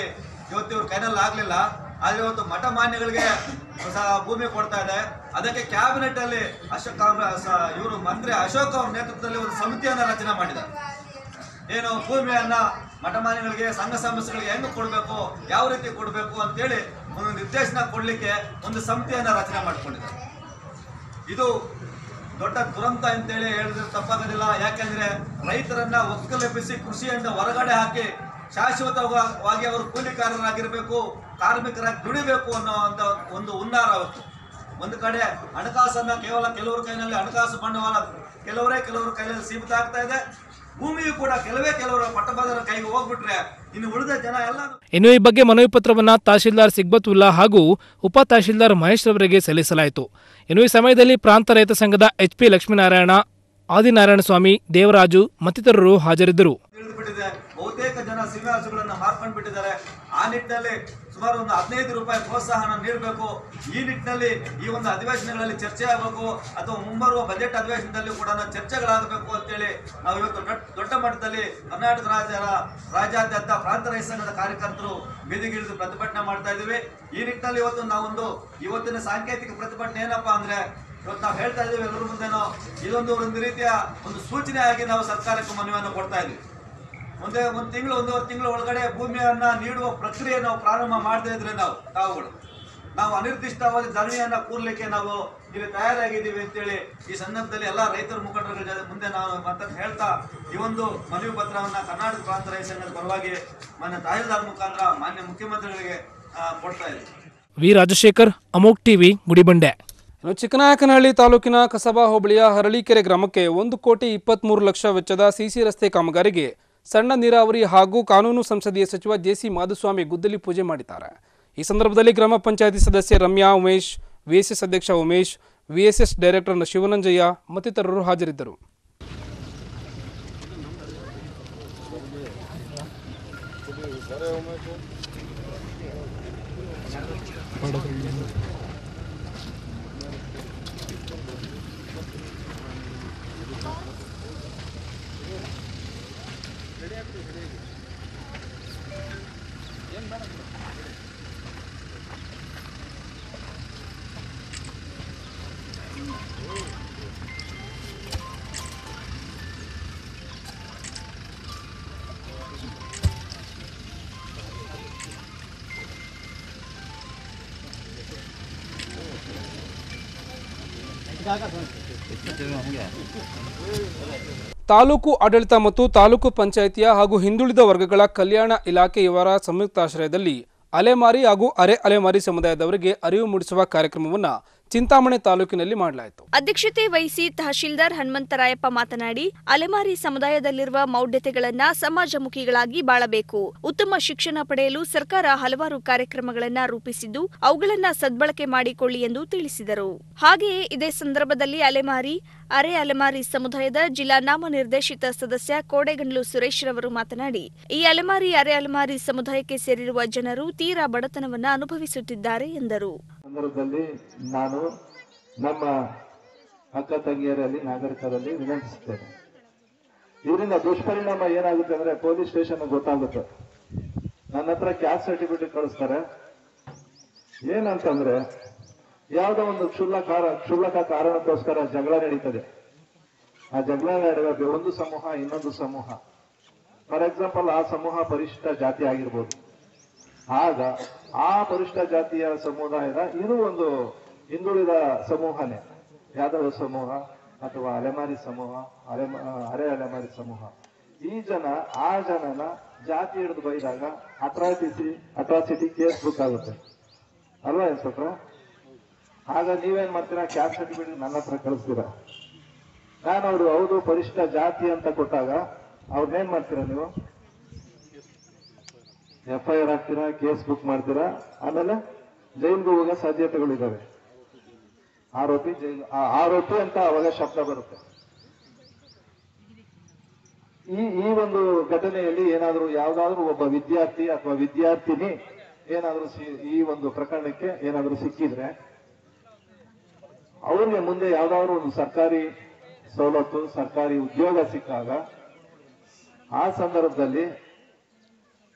ಇವತ್ತು ಇವ್ರ ಕೈನಲ್ಲಿ ಆಗ್ಲಿಲ್ಲ ಆದ್ರೆ ಇವತ್ತು ಮಠ ಮಾನ್ಯಗಳಿಗೆ ಹೊಸ ಭೂಮಿ ಕೊಡ್ತಾ ಇದೆ ಅದಕ್ಕೆ ಕ್ಯಾಬಿನೆಟ್ ಅಲ್ಲಿ ಅಶೋಕ್ ಇವರು ಮಂತ್ರಿ ಅಶೋಕ್ ಅವ್ರ ನೇತೃತ್ವದಲ್ಲಿ ಒಂದು ಸಮಿತಿಯನ್ನ ರಚನೆ ಮಾಡಿದ್ದಾರೆ ಏನು ಭೂಮಿಯನ್ನ ಮಠಮಾನ್ಯಗಳಿಗೆ ಸಂಘ ಸಂಸ್ಥೆಗಳಿಗೆ ಹೆಂಗ್ ಕೊಡಬೇಕು ಯಾವ ರೀತಿ ಕೊಡಬೇಕು ಅಂತೇಳಿ ಒಂದು ನಿರ್ದೇಶನ ಕೊಡ್ಲಿಕ್ಕೆ ಒಂದು ಸಮಿತಿಯನ್ನ ರಚನೆ ಮಾಡ್ಕೊಂಡಿದ್ದಾರೆ ಇದು ದೊಡ್ಡ ದುರಂತ ಅಂತೇಳಿ ಹೇಳಿದ್ರೆ ತಪ್ಪಾಗೋದಿಲ್ಲ ಯಾಕೆಂದ್ರೆ ರೈತರನ್ನ ಒಕ್ಕಲೆಬ್ಬಿಸಿ ಕೃಷಿಯಿಂದ ಹೊರಗಡೆ ಹಾಕಿ ಶಾಶ್ವತವಾಗಿ ಅವರು ಕೂಲಿಕಾರರಾಗಿರ್ಬೇಕು ಕಾರ್ಮಿಕರಾಗಿ ದುಡಿಬೇಕು ಅನ್ನೋ ಅಂತ ಒಂದು ಹುನ್ನಾರ ಅವತ್ತು ಒಂದು ಕಡೆ ಹಣಕಾಸನ್ನ ಕೇವಲ ಕೆಲವರ ಕೈನಲ್ಲಿ ಹಣಕಾಸು ಬಂಡವಾಳ ಕೆಲವರೇ ಕೆಲವರ ಕೈಯಲ್ಲಿ ಸೀಮಿತ ಆಗ್ತಾ ಇದೆ ಭೂಮಿಯು ಕೂಡ ಕೆಲವೇ ಕೆಲವರ ಪಟ್ಟಭದ್ರ ಕೈಗೆ ಹೋಗ್ಬಿಟ್ರೆ ಇನ್ನು ಉಳಿದ ಜನ ಎಲ್ಲ ಇನ್ನು ಈ ಬಗ್ಗೆ ಮನವಿ ಪತ್ರವನ್ನು ತಹಶೀಲ್ದಾರ್ ಸಿಗ್ಬತುಲ್ಲಾ ಹಾಗೂ ಉಪ ತಹಶೀಲ್ದಾರ್ ಮಹೇಶ್ ರವರಿಗೆ ಸಲ್ಲಿಸಲಾಯಿತು ಇನ್ನು ಈ ಸಮಯದಲ್ಲಿ ಪ್ರಾಂತ ರೈತ ಸಂಘದ ಎಚ್ಪಿ ಲಕ್ಷ್ಮೀನಾರಾಯಣ ಆದಿನಾರಾಯಣ ಸ್ವಾಮಿ ದೇವರಾಜು ಮತ್ತಿತರರು ಹಾಜರಿದ್ದರು ತಿಳಿದುಬಿಟ್ಟಿದೆ ಬಹುತೇಕ ಜನ ಸೀಮೆ ಹಸುಗಳನ್ನ ಮಾರ್ಕೊಂಡು ಬಿಟ್ಟಿದ್ದಾರೆ ಆ ನಿಟ್ಟಿನಲ್ಲಿ ಸುಮಾರು ಒಂದು ಹದಿನೈದು ರೂಪಾಯಿ ಪ್ರೋತ್ಸಾಹನ ನೀಡಬೇಕು ಈ ನಿಟ್ಟಿನಲ್ಲಿ ಈ ಒಂದು ಅಧಿವೇಶನಗಳಲ್ಲಿ ಚರ್ಚೆ ಆಗಬೇಕು ಅಥವಾ ಮುಂಬರುವ ಬಜೆಟ್ ಅಧಿವೇಶನದಲ್ಲಿ ಕೂಡ ಚರ್ಚೆಗಳಾಗಬೇಕು ಅಂತೇಳಿ ನಾವು ಇವತ್ತು ದೊಡ್ಡ ದೊಡ್ಡ ಮಟ್ಟದಲ್ಲಿ ಕರ್ನಾಟಕ ರಾಜ್ಯ ರಾಜ್ಯಾದ್ಯಂತ ಪ್ರಾಂತ ರೈತ ಸಂಘದ ಕಾರ್ಯಕರ್ತರು ಬೀದಿಗಿಳಿದು ಪ್ರತಿಭಟನೆ ಮಾಡ್ತಾ ಇದ್ದೀವಿ ಈ ನಿಟ್ಟಿನಲ್ಲಿ ಇವತ್ತು ನಾವೊಂದು ಇವತ್ತಿನ ಸಾಂಕೇತಿಕ ಪ್ರತಿಭಟನೆ ಏನಪ್ಪಾ ಅಂದ್ರೆ ಇವತ್ತು ನಾವು ಹೇಳ್ತಾ ಇದ್ದೀವಿ ಎಲ್ಲರ ಮುಂದೆನೋ ಇದೊಂದು ಒಂದು ರೀತಿಯ ಒಂದು ಸೂಚನೆಯಾಗಿ ನಾವು ಸರ್ಕಾರಕ್ಕೆ ಮನವಿಯನ್ನು ಕೊಡ್ತಾ ಇದ್ದೀವಿ ಮುಂದೆ ಒಂದು ತಿಂಗಳು ಒಂದೂವರೆ ತಿಂಗಳ ಒಳಗಡೆ ಭೂಮಿಯನ್ನ ನೀಡುವ ಪ್ರಕ್ರಿಯೆ ನಾವು ಪ್ರಾರಂಭ ಮಾಡದೇ ಇದ್ರೆ ನಾವು ತಾವುಗಳು ನಾವು ಅನಿರ್ದಿಷ್ಟವಾದ ಧರಣಿಯನ್ನ ಕೂರ್ಲಿಕ್ಕೆ ನಾವು ಇಲ್ಲಿ ತಯಾರಾಗಿದ್ದೀವಿ ಅಂತೇಳಿ ಈ ಸಂದರ್ಭದಲ್ಲಿ ಎಲ್ಲ ರೈತರ ಮುಖಂಡರ ಜೊತೆ ಮುಂದೆ ನಾವು ಮತ್ತೆ ಹೇಳ್ತಾ ಈ ಒಂದು ಮನವಿ ಪತ್ರವನ್ನ ಕರ್ನಾಟಕ ಪ್ರಾಂತ ರೈತ ಸಂಘದ ಪರವಾಗಿ ಮಾನ್ಯ ತಹಸೀಲ್ದಾರ್ ಮುಖಾಂತರ ಮಾನ್ಯ ಮುಖ್ಯಮಂತ್ರಿಗಳಿಗೆ ಆ, ಕೊಡ್ತಾ ಇದ್ದೀವಿ ವಿ ರಾಜಶೇಖರ್ ಅಮೋಕ್ ಟಿವಿ ಗುಡಿಬಂಡೆ ಇನ್ನು ಚಿಕ್ಕನಾಯಕನಹಳ್ಳಿ ತಾಲೂಕಿನ ಕಸಬಾ ಹೋಬಳಿಯ ಹರಳೀಕೆರೆ ಗ್ರಾಮಕ್ಕೆ ಒಂದು ಕೋಟಿ ಇಪ್ಪತ್ಮೂರು ಲಕ್ಷ ವೆಚ್ಚದ ಸಿಸಿ ರಸ್ತೆ ಕಾಮಗಾರಿಗೆ ಸಣ್ಣ ನೀರಾವರಿ ಹಾಗೂ ಕಾನೂನು ಸಂಸದೀಯ ಸಚಿವ ಜೆಸಿ ಮಾಧುಸ್ವಾಮಿ ಗುದ್ದಲಿ ಪೂಜೆ ಮಾಡಿದ್ದಾರೆ ಈ ಸಂದರ್ಭದಲ್ಲಿ ಗ್ರಾಮ ಪಂಚಾಯತಿ ಸದಸ್ಯೆ ರಮ್ಯಾ ಉಮೇಶ್ ವಿಎಸ್ಎಸ್ ಅಧ್ಯಕ್ಷ ಉಮೇಶ್ ವಿಎಸ್ಎಸ್ ಡೈರೆಕ್ಟರ್ ಶಿವನಂಜಯ್ಯ ಮತ್ತಿತರರು ಹಾಜರಿದ್ದರು ತಾಲೂಕು ಆಡಳಿತ ಮತ್ತು ತಾಲೂಕು ಪಂಚಾಯಿತಿಯ ಹಾಗೂ ಹಿಂದುಳಿದ ವರ್ಗಗಳ ಕಲ್ಯಾಣ ಇಲಾಖೆ ಇವರ ಸಂಯುಕ್ತಾಶ್ರಯದಲ್ಲಿ ಅಲೆಮಾರಿ ಹಾಗೂ ಅರೆ ಅಲೆಮಾರಿ ಸಮುದಾಯದವರಿಗೆ ಅರಿವು ಮೂಡಿಸುವ ಕಾರ್ಯಕ್ರಮವನ್ನು ಚಿಂತಾಮಣಿ ತಾಲೂಕಿನಲ್ಲಿ ಮಾಡಲಾಯಿತು ಅಧ್ಯಕ್ಷತೆ ವಹಿಸಿ ತಹಶೀಲ್ದಾರ್ ಹನುಮಂತರಾಯಪ್ಪ ಮಾತನಾಡಿ ಅಲೆಮಾರಿ ಸಮುದಾಯದಲ್ಲಿರುವ ಮೌಢ್ಯತೆಗಳನ್ನ ಸಮಾಜಮುಖಿಗಳಾಗಿ ಬಾಳಬೇಕು ಉತ್ತಮ ಶಿಕ್ಷಣ ಪಡೆಯಲು ಸರ್ಕಾರ ಹಲವಾರು ಕಾರ್ಯಕ್ರಮಗಳನ್ನ ರೂಪಿಸಿದ್ದು ಅವುಗಳನ್ನ ಸದ್ಬಳಕೆ ಮಾಡಿಕೊಳ್ಳಿ ಎಂದು ತಿಳಿಸಿದರು ಹಾಗೆಯೇ ಇದೇ ಸಂದರ್ಭದಲ್ಲಿ ಅಲೆಮಾರಿ ಅರೆ ಅಲೆಮಾರಿ ಸಮುದಾಯದ ಜಿಲ್ಲಾ ನಾಮನಿರ್ದೇಶಿತ ಸದಸ್ಯ ಕೋಡೆಗಂಡ್ಲು ಸುರೇಶ್ ರವರು ಮಾತನಾಡಿ ಈ ಅಲೆಮಾರಿ ಅರೆ ಅಲೆಮಾರಿ ಸಮುದಾಯಕ್ಕೆ ಸೇರಿರುವ ಜನರು ತೀರಾ ಬಡತನವನ್ನ ಅನುಭವಿಸುತ್ತಿದ್ದಾರೆ ಎಂದರು ಸಂದರ್ಭದಲ್ಲಿ ನಾನು ನಮ್ಮ ಅಕ್ಕ ತಂಗಿಯರಲ್ಲಿ ನಾಗರಿಕರಲ್ಲಿ ವಿನಂತಿಸುತ್ತೇನೆ ಇದರಿಂದ ದುಷ್ಪರಿಣಾಮ ಏನಾಗುತ್ತೆ ಅಂದ್ರೆ ಪೊಲೀಸ್ ಸ್ಟೇಷನ್ ಗೊತ್ತಾಗುತ್ತೆ ನನ್ನ ಹತ್ರ ಕ್ಯಾಸ್ಟ್ ಸರ್ಟಿಫಿಕೇಟ್ ಕಳಿಸ್ತಾರೆ ಏನಂತಂದ್ರೆ ಯಾವುದೋ ಒಂದು ಕ್ಷುಲ್ಲಕ ಕ್ಷುಲ್ಲಕ ಕಾರಣಕ್ಕೋಸ್ಕರ ಜಗಳ ನಡೀತದೆ ಆ ಜಗಳ ನಡೆಯುವ ಒಂದು ಸಮೂಹ ಇನ್ನೊಂದು ಸಮೂಹ ಫಾರ್ ಎಕ್ಸಾಂಪಲ್ ಆ ಸಮೂಹ ಪರಿಶಿಷ್ಟ ಜಾತಿ ಆಗಿರ್ಬೋದು ಆಗ ಆ ಪರಿಶಿಷ್ಟ ಜಾತಿಯ ಸಮುದಾಯದ ಇದು ಒಂದು ಹಿಂದುಳಿದ ಸಮೂಹನೇ ಯಾದವ ಸಮೂಹ ಅಥವಾ ಅಲೆಮಾರಿ ಸಮೂಹ ಅಲೆ ಅರೆ ಅಲೆಮಾರಿ ಸಮೂಹ ಈ ಜನ ಆ ಜನನ ಜಾತಿ ಹಿಡಿದು ಬೈದಾಗ ಅಟ್ರಾಸಿಟಿ ಅಟ್ರಾಸಿಟಿ ಕೇಸ್ ಬುಕ್ ಆಗುತ್ತೆ ಅಲ್ವಾ ಇನ್ಸ್ಪೆಕ್ಟ್ರ ಆಗ ನೀವೇನ್ ಮಾಡ್ತೀರಾ ಕ್ಯಾಸ್ಟ್ ಸರ್ಟಿಫಿಕೇಟ್ ನನ್ನ ಹತ್ರ ಕಳಿಸ್ತೀರಾ ನಾನು ಅವರು ಹೌದು ಪರಿಶಿಷ್ಟ ಜಾತಿ ಅಂತ ಕೊಟ್ಟಾಗ ಅವ್ರನ್ನೇನ್ ಮಾಡ್ತೀರಾ ನೀವು ಎಫ್ ಐ ಆರ್ ಹಾಕ್ತೀರಾ ಕೇಸ್ ಬುಕ್ ಮಾಡ್ತೀರಾ ಆಮೇಲೆ ಜೈಲ್ಗೆ ಹೋಗೋ ಸಾಧ್ಯತೆಗಳಿದ್ದಾವೆ ಆರೋಪಿ ಜೈಲ್ ಆ ಆರೋಪಿ ಅಂತ ಅವಾಗ ಶಬ್ದ ಬರುತ್ತೆ ಈ ಈ ಒಂದು ಘಟನೆಯಲ್ಲಿ ಏನಾದರೂ ಯಾವ್ದಾದ್ರು ಒಬ್ಬ ವಿದ್ಯಾರ್ಥಿ ಅಥವಾ ವಿದ್ಯಾರ್ಥಿನಿ ಏನಾದರೂ ಈ ಒಂದು ಪ್ರಕರಣಕ್ಕೆ ಏನಾದರೂ ಸಿಕ್ಕಿದ್ರೆ ಅವ್ರಿಗೆ ಮುಂದೆ ಯಾವ್ದಾದ್ರು ಒಂದು ಸರ್ಕಾರಿ ಸವಲತ್ತು ಸರ್ಕಾರಿ ಉದ್ಯೋಗ ಸಿಕ್ಕಾಗ ಆ ಸಂದರ್ಭದಲ್ಲಿ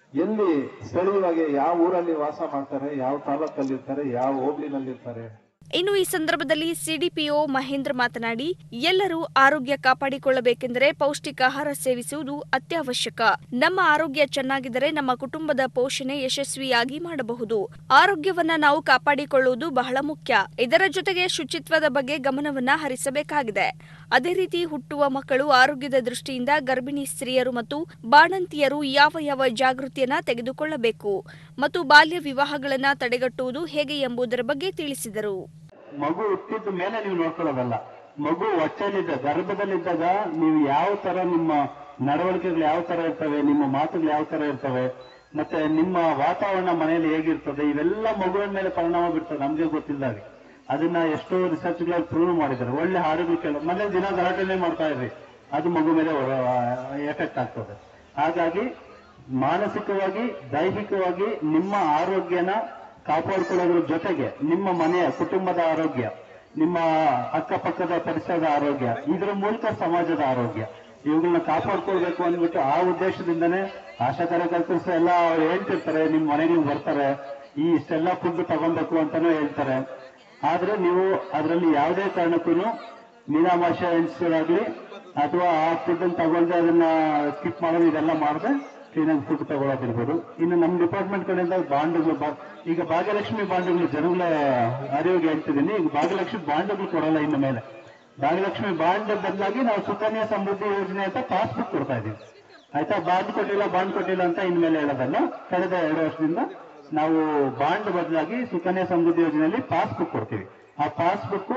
ಎಲ್ಲಿ ಸ್ಥಳೀಯವಾಗಿ ಯಾವ ಊರಲ್ಲಿ ವಾಸ ಮಾಡ್ತಾರೆ ಯಾವ ತಾಲೂಕಲ್ಲಿರ್ತಾರೆ ಯಾವ ಹೋಬ್ಳಿನಲ್ಲಿರ್ತಾರೆ ಇನ್ನು ಈ ಸಂದರ್ಭದಲ್ಲಿ ಸಿಡಿಪಿಒ ಮಹೇಂದ್ರ ಮಾತನಾಡಿ ಎಲ್ಲರೂ ಆರೋಗ್ಯ ಕಾಪಾಡಿಕೊಳ್ಳಬೇಕೆಂದರೆ ಪೌಷ್ಟಿಕಾಹಾರ ಸೇವಿಸುವುದು ಅತ್ಯವಶ್ಯಕ ನಮ್ಮ ಆರೋಗ್ಯ ಚೆನ್ನಾಗಿದ್ದರೆ ನಮ್ಮ ಕುಟುಂಬದ ಪೋಷಣೆ ಯಶಸ್ವಿಯಾಗಿ ಮಾಡಬಹುದು ಆರೋಗ್ಯವನ್ನ ನಾವು ಕಾಪಾಡಿಕೊಳ್ಳುವುದು ಬಹಳ ಮುಖ್ಯ ಇದರ ಜೊತೆಗೆ ಶುಚಿತ್ವದ ಬಗ್ಗೆ ಗಮನವನ್ನ ಹರಿಸಬೇಕಾಗಿದೆ ಅದೇ ರೀತಿ ಹುಟ್ಟುವ ಮಕ್ಕಳು ಆರೋಗ್ಯದ ದೃಷ್ಟಿಯಿಂದ ಗರ್ಭಿಣಿ ಸ್ತ್ರೀಯರು ಮತ್ತು ಬಾಣಂತಿಯರು ಯಾವ ಯಾವ ಜಾಗೃತಿಯನ್ನ ತೆಗೆದುಕೊಳ್ಳಬೇಕು ಮತ್ತು ಬಾಲ್ಯ ವಿವಾಹಗಳನ್ನ ತಡೆಗಟ್ಟುವುದು ಹೇಗೆ ಎಂಬುದರ ಬಗ್ಗೆ ತಿಳಿಸಿದರು ಮಗು ಹುಟ್ಟಿದ ಮೇಲೆ ನೀವು ನೋಡ್ಕೊಳ್ಳೋದಲ್ಲ ಮಗು ಹೊಟ್ಟೆಲಿದ್ದ ಗರ್ಭದಲ್ಲಿದ್ದಾಗ ನೀವು ಯಾವ ತರ ನಿಮ್ಮ ನಡವಳಿಕೆಗಳು ಯಾವ ತರ ಇರ್ತವೆ ನಿಮ್ಮ ಮಾತುಗಳು ಯಾವ ತರ ಇರ್ತವೆ ಮತ್ತೆ ನಿಮ್ಮ ವಾತಾವರಣ ಮನೆಯಲ್ಲಿ ಹೇಗಿರ್ತದೆ ಇವೆಲ್ಲ ಮಗುವಿನ ಮೇಲೆ ಪರಿಣಾಮ ಬೀರ್ತದೆ ನಮ್ಗೆ ಗೊತ್ತಿಲ್ಲದಾಗೆ ಅದನ್ನ ಎಷ್ಟೋ ರಿಸರ್ಚ್ಗಳಲ್ಲಿ ಪ್ರೂವ್ ಮಾಡಿದ್ದಾರೆ ಒಳ್ಳೆ ಹಾಡುಗಳು ಕೇಳ ಮನೆ ದಿನ ಗಲಾಟೆನೆ ಮಾಡ್ತಾ ಇರ್ರಿ ಅದು ಮಗು ಮೇಲೆ ಎಫೆಕ್ಟ್ ಆಗ್ತದೆ ಹಾಗಾಗಿ ಮಾನಸಿಕವಾಗಿ ದೈಹಿಕವಾಗಿ ನಿಮ್ಮ ಆರೋಗ್ಯನ ಕಾಪಾಡಿಕೊಳ್ಳೋದ್ರ ಜೊತೆಗೆ ನಿಮ್ಮ ಮನೆಯ ಕುಟುಂಬದ ಆರೋಗ್ಯ ನಿಮ್ಮ ಅಕ್ಕಪಕ್ಕದ ಪರಿಸರದ ಆರೋಗ್ಯ ಇದರ ಮೂಲಕ ಸಮಾಜದ ಆರೋಗ್ಯ ಇವುಗಳನ್ನ ಕಾಪಾಡ್ಕೊಳ್ಬೇಕು ಅಂದ್ಬಿಟ್ಟು ಆ ಉದ್ದೇಶದಿಂದನೇ ಆಶಾ ಕಾರ್ಯಕರ್ತರು ಸಹ ಎಲ್ಲ ಅವ್ರು ಹೇಳ್ತಿರ್ತಾರೆ ನಿಮ್ ಮನೆಗಳಿಗೆ ಬರ್ತಾರೆ ಈ ಇಷ್ಟೆಲ್ಲ ಫುಡ್ ತಗೊಬೇಕು ಅಂತಾನೂ ಹೇಳ್ತಾರೆ ಆದ್ರೆ ನೀವು ಅದರಲ್ಲಿ ಯಾವುದೇ ಕಾರಣಕ್ಕೂ ಮೀನಾಮಾಶ ಎಣಿಸೋದಾಗ್ಲಿ ಅಥವಾ ಆ ಫುಡ್ ಅನ್ನು ತಗೊಂಡ್ರೆ ಅದನ್ನ ಸ್ಕಿಪ್ ಮಾಡೋದು ಇದೆಲ್ಲ ಮಾಡದೆ ಕ್ಲೀನಾಗಿ ಫುಡ್ ತಗೊಳ್ಳೋದಿರ್ಬೋದು ಇನ್ನು ನಮ್ಮ ಡಿಪಾರ್ಟ್ಮೆಂಟ್ ಕಡೆಯಿಂದ ಬಾಂಡ್ಗಳು ಬಾ- ಈಗ ಭಾಗ್ಯಲಕ್ಷ್ಮಿ ಬಾಂಡ್ಗಳು ಜನಗಳ ಅರಿವಿಗೆ ಹೇಳ್ತಿದ್ದೀನಿ ಈಗ ಭಾಗ್ಯಲಕ್ಷ್ಮಿ ಬಾಂಡ್ಗಳು ಕೊಡಲ್ಲ ಇನ್ನು ಮೇಲೆ ಭಾಗ್ಯಲಕ್ಷ್ಮಿ ಬಾಂಡ್ ಬದಲಾಗಿ ನಾವು ಸುಕನ್ಯಾ ಸಮೃದ್ಧಿ ಯೋಜನೆ ಅಂತ ಪಾಸ್ಬುಕ್ ಕೊಡ್ತಾ ಇದೀವಿ ಆಯ್ತಾ ಬಾಂಡ್ ಕೊಟ್ಟಿಲ್ಲ ಬಾಂಡ್ ಕೊಟ್ಟಿಲ್ಲ ಅಂತ ಇನ್ಮೇಲೆ ಹೇಳೋದಲ್ಲ ಕಳೆದ ಎರಡು ವರ್ಷದಿಂದ ನಾವು ಬಾಂಡ್ ಬದಲಾಗಿ ಸುಕನ್ಯಾ ಸಮೃದ್ಧಿ ಯೋಜನೆಯಲ್ಲಿ ಪಾಸ್ಬುಕ್ ಕೊಡ್ತೀವಿ ಆ ಪಾಸ್ಬುಕ್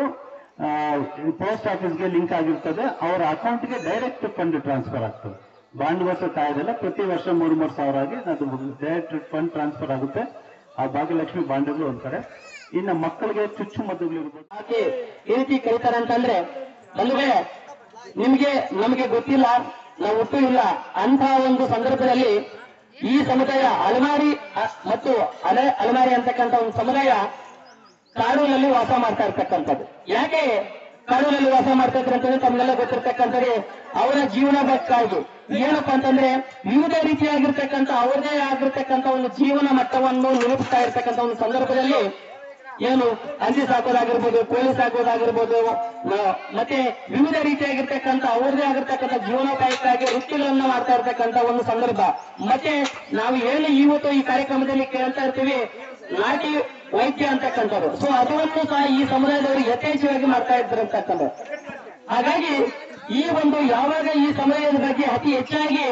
ಪೋಸ್ಟ್ ಆಫೀಸ್ಗೆ ಲಿಂಕ್ ಆಗಿರ್ತದೆ ಅವರ ಅಕೌಂಟ್ಗೆ ಡೈರೆಕ್ಟ್ ಫಂಡ್ ಟ್ರಾನ್ಸ್ಫರ್ ಆಗ್ತದೆ ಬಾಂಡ್ ವರ್ಷ ಕಾಯ್ದಲ್ಲ ಪ್ರತಿ ವರ್ಷ ಮೂರು ಮೂರು ಸಾವಿರ ಆಗಿ ಅದು ಡೈರೆಕ್ಟ್ ಫಂಡ್ ಟ್ರಾನ್ಸ್ಫರ್ ಆಗುತ್ತೆ ಆ ಭಾಗ್ಯಲಕ್ಷ್ಮಿ ಬಾಂಡ್ಗಳು ಒಂದ್ ಕಡೆ ಇನ್ನು ಮಕ್ಕಳಿಗೆ ಚುಚ್ಚುಮದ್ದುಗಳು ಇರ್ಬೋದು ಹಾಕಿ ಈ ರೀತಿ ಕರೀತಾರೆ ಅಂತಂದ್ರೆ ಬಂಧುಗಳೇ ನಿಮ್ಗೆ ನಮಗೆ ಗೊತ್ತಿಲ್ಲ ನಾವು ಹುಟ್ಟು ಇಲ್ಲ ಅಂತ ಒಂದು ಸಂದರ್ಭದಲ್ಲಿ ಈ ಸಮುದಾಯ ಅಲಮಾರಿ ಅ, ಮತ್ತು ಅಲೆ ಅಲಮಾರಿ ಅಂತಕ್ಕಂಥ ಒಂದು ಸಮುದಾಯ ಕಾಡಿನಲ್ಲಿ ವಾಸ ಮಾಡ್ತಾ ಇರ್ತಕ್ಕಂಥದ್ದು ಯಾಕೆ ಕಾಡಿನಲ್ಲಿ ವಾಸ ಮಾಡ್ತಾ ಇದ್ರು ಅಂತಂದ್ರೆ ತಮ್ಗೆಲ್ಲ ಗೊತ್ತಿರ್ತಕ್ಕಂಥದ್ದು ಅವರ ಜೀವನ ಬೇಕಾಗಿ ಏನಪ್ಪಾ ಅಂತಂದ್ರೆ ವಿವಿಧ ರೀತಿಯಾಗಿರ್ತಕ್ಕಂಥ ಅವರದೇ ಆಗಿರ್ತಕ್ಕಂಥ ಒಂದು ಜೀವನ ಮಟ್ಟವನ್ನು ನಿರೂಪಿಸ್ತಾ ಇರ್ತಕ್ಕಂಥ ಒಂದು ಸಂದರ್ಭದಲ್ಲಿ ಏನು ಹಂದಿ ಸಾಕೋದಾಗಿರ್ಬೋದು ಕೋಳಿ ಸಾಕೋದಾಗಿರ್ಬೋದು ಮ- ಮತ್ತೆ ವಿವಿಧ ರೀತಿಯಾಗಿರ್ತಕ್ಕಂಥ ಅವ್ರದೇ ಆಗಿರ್ತಕ್ಕಂಥ ಜೀವನೋಪಾಯಕ್ಕಾಗಿ ವೃತ್ತಿಗಳನ್ನ ಮಾಡ್ತಾ ಇರ್ತಕ್ಕಂಥ ಒಂದು ಸಂದರ್ಭ ಮತ್ತೆ ನಾವು ಏನು ಇವತ್ತು ಈ ಕಾರ್ಯಕ್ರಮದಲ್ಲಿ ಕೇಳ್ತಾ ಇರ್ತೀವಿ ನಾಟಿ ವೈದ್ಯ ಅಂತಕ್ಕಂಥದ್ದು ಸೊ ಅದನ್ನು ಸಹ ಈ ಸಮುದಾಯದವರು ಯಥೇಚ್ಛವಾಗಿ ಮಾಡ್ತಾ ಇದ್ರು ಅಂತಕ್ಕಂಥದ್ದು ಹಾಗಾಗಿ ಈ ಒಂದು ಯಾವಾಗ ಈ ಸಮುದಾಯದ ಬಗ್ಗೆ ಅತಿ ಹೆಚ್ಚಾಗಿ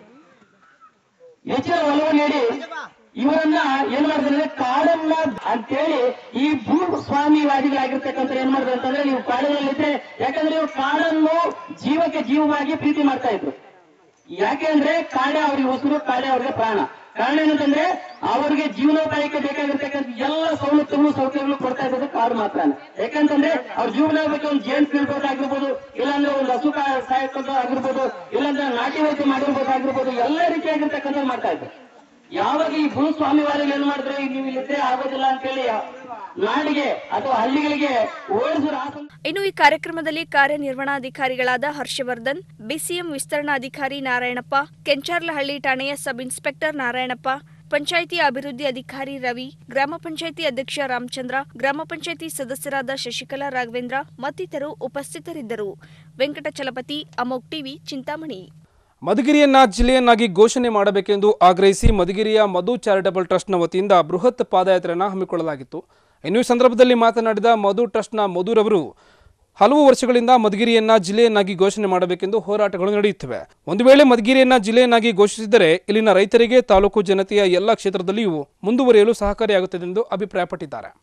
ಹೆಚ್ಚಿನ ಒಲವು ನೀಡಿ ಇವರನ್ನ ಏನ್ ಮಾಡಿದ್ರೆ ಅಂದ್ರೆ ಕಾಡನ್ನ ಅಂತೇಳಿ ಈ ಭೂ ಸ್ವಾಮಿವಾದಿಗಳಾಗಿರ್ತಕ್ಕಂಥ ಏನ್ ಮಾಡಿದ್ರು ಅಂತಂದ್ರೆ ನೀವು ಕಾಡಿನಲ್ಲಿದ್ರೆ ಯಾಕಂದ್ರೆ ಇವ್ರು ಕಾಡನ್ನು ಜೀವಕ್ಕೆ ಜೀವವಾಗಿ ಪ್ರೀತಿ ಮಾಡ್ತಾ ಇದ್ರು ಯಾಕೆ ಅಂದ್ರೆ ಕಾಡೆ ಅವ್ರಿಗೆ ಉಸಿರು ಕಾಡೆ ಅವ್ರಿಗೆ ಪ್ರಾಣ ಕಾರಣ ಏನಂತಂದ್ರೆ ಅವ್ರಿಗೆ ಜೀವನೋಪಾಯಕ್ಕೆ ಬೇಕಾಗಿರ್ತಕ್ಕಂಥ ಎಲ್ಲ ಸವಲತ್ತುಗಳು ಸೌಕರ್ಯಗಳು ಕೊಡ್ತಾ ಇರೋದು ಕಾಡು ಮಾತ್ರ ಯಾಕಂತಂದ್ರೆ ಅವ್ರ ಜೀವನ ಬಗ್ಗೆ ಒಂದು ಜೇನ್ ಬೀಳ್ಬೋದಾಗಿರ್ಬೋದು ಇಲ್ಲಾಂದ್ರೆ ಒಂದು ಹಸು ಸಾಯಕೋದು ಆಗಿರ್ಬೋದು ಇಲ್ಲಾಂದ್ರೆ ನಾಟಿ ವೈದ್ಯ ಮಾಡಿರ್ಬೋದಾಗಿರ್ಬೋದು ಎಲ್ಲ ರೀತಿಯಾಗಿರ್ತಕ್ಕಂಥ ಮಾಡ್ತಾ ಇದ್ರು ಯಾವಾಗ ಈ ಭೂಸ್ವಾಮಿವಾದಿಗಳು ಏನ್ ಮಾಡಿದ್ರೆ ನೀವು ಇಲ್ಲಿದ್ದೇ ಆಗೋದಿಲ್ಲ ಅಂತೇಳಿ ನಾಡಿಗೆ ಅಥವಾ ಹಳ್ಳಿಗಳಿಗೆ ಓಡಿಸಿದ್ರು ಆ ಸಂದರ್ಭ- ಇನ್ನು ಈ ಕಾರ್ಯಕ್ರಮದಲ್ಲಿ ಕಾರ್ಯನಿರ್ವಹಣಾಧಿಕಾರಿಗಳಾದ ಹರ್ಷವರ್ಧನ್ ಬಿಸಿಎಂ ವಿಸ್ತರಣಾಧಿಕಾರಿ ನಾರಾಯಣಪ್ಪ ಕೆಂಚಾರ್ಲಹಳ್ಳಿ ಠಾಣೆಯ ಸಬ್ ಇನ್ಸ್ಪೆಕ್ಟರ್ ನಾರಾಯಣಪ್ಪ ಪಂಚಾಯಿತಿ ಅಭಿವೃದ್ಧಿ ಅಧಿಕಾರಿ ರವಿ ಗ್ರಾಮ ಪಂಚಾಯಿತಿ ಅಧ್ಯಕ್ಷ ರಾಮಚಂದ್ರ ಗ್ರಾಮ ಪಂಚಾಯಿತಿ ಸದಸ್ಯರಾದ ಶಶಿಕಲಾ ರಾಘವೇಂದ್ರ ಮತ್ತಿತರರು ಉಪಸ್ಥಿತರಿದ್ದರು ವೆಂಕಟಚಲಪತಿ ಅಮೋಕ್ ಟಿವಿ ಚಿಂತಾಮಣಿ ಮಧುಗಿರಿಯನ್ನ ಜಿಲ್ಲೆಯನ್ನಾಗಿ ಘೋಷಣೆ ಮಾಡಬೇಕೆಂದು ಆಗ್ರಹಿಸಿ ಮಧುಗಿರಿಯ ಮಧು ಚಾರಿಟಬಲ್ ಟ್ರಸ್ಟ್ನ ವತಿಯಿಂದ ಬೃಹತ್ ಪಾದಯಾತ್ರೆಯನ್ನು ಹಮ್ಮಿಕೊಳ್ಳಲಾಗಿತ್ತು ಇನ್ನು ಈ ಸಂದರ್ಭದಲ್ಲಿ ಮಾತನಾಡಿದ ಮಧು ಟ್ರಸ್ಟ್ನ ಮಧುರವರು ಹಲವು ವರ್ಷಗಳಿಂದ ಮಧುಗಿರಿಯನ್ನ ಜಿಲ್ಲೆಯನ್ನಾಗಿ ಘೋಷಣೆ ಮಾಡಬೇಕೆಂದು ಹೋರಾಟಗಳು ನಡೆಯುತ್ತಿವೆ ಒಂದು ವೇಳೆ ಮಧುಗಿರಿಯನ್ನ ಜಿಲ್ಲೆಯನ್ನಾಗಿ ಘೋಷಿಸಿದರೆ ಇಲ್ಲಿನ ರೈತರಿಗೆ ತಾಲೂಕು ಜನತೆಯ ಎಲ್ಲ ಕ್ಷೇತ್ರದಲ್ಲಿಯೂ ಮುಂದುವರಿಯಲು ಸಹಕಾರಿಯಾಗುತ್ತದೆ ಎಂದು ಅಭಿಪ್ರಾಯಪಟ್ಟಿದ್ದಾರೆ